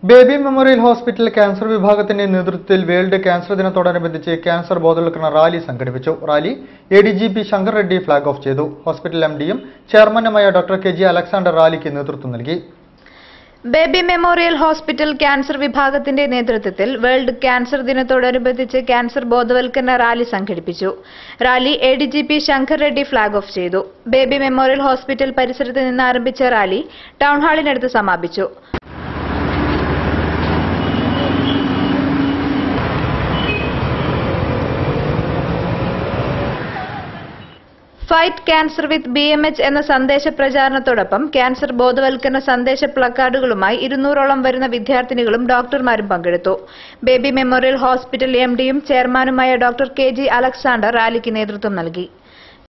baby memorial hospital cancer വിഭാഗത്തിന്റെ നേതൃത്വത്തിൽ world cancer ദിനത്തോടനുബന്ധിച്ച് ക്യാൻസർ ബോധവൽക്കരണ റാലി സംഘടിപ്പിച്ചു rally A D G P Shankar Reddy flag off ചെയ്തു ഹോസ്പിറ്റൽ എം ഡിയും ചെയർമാനുമായ ഡോക്ടർ കെ ജി അലക്സാണ്ടർ റാലിക്ക് നേതൃത്വം നൽകി ബേബി മെമ്മോറിയൽ ഹോസ്പിറ്റൽ ക്യാൻസർ വിഭാഗത്തിന്റെ നേതൃത്വത്തിൽ വേൾഡ് ക്യാൻസർ ദിനത്തോടനുബന്ധിച്ച് ക്യാൻസർ ബോധവൽക്കരണ റാലി സംഘടിപ്പിച്ചു rally A D G P Shankar Reddy flag off ചെയ്തു ബേബി മെമ്മോറിയൽ ഹോസ്പിറ്റൽ പരിസരത്ത് നിന്ന് ആരംഭിച്ച റാലി ടൗൺ ഹാളിനടുത്ത് സമാപിച്ചു fight cancer with B M H എന്ന സന്ദേശ പ്രചാരണത്തോടൊപ്പം ക്യാൻസർ ബോധവൽക്കരണ സന്ദേശ പ്ലക്കാർഡുകളുമായി ഇരുന്നൂറോളം വരുന്ന വിദ്യാർത്ഥിനികളും ഡോക്ടർമാരും പങ്കെടുത്തു ബേബി മെമ്മോറിയൽ ഹോസ്പിറ്റൽ എം ഡിയും ചെയർമാനുമായ ഡോക്ടർ കെ ജി അലക്സാണ്ടർ റാലിക്ക് നേതൃത്വം നൽകി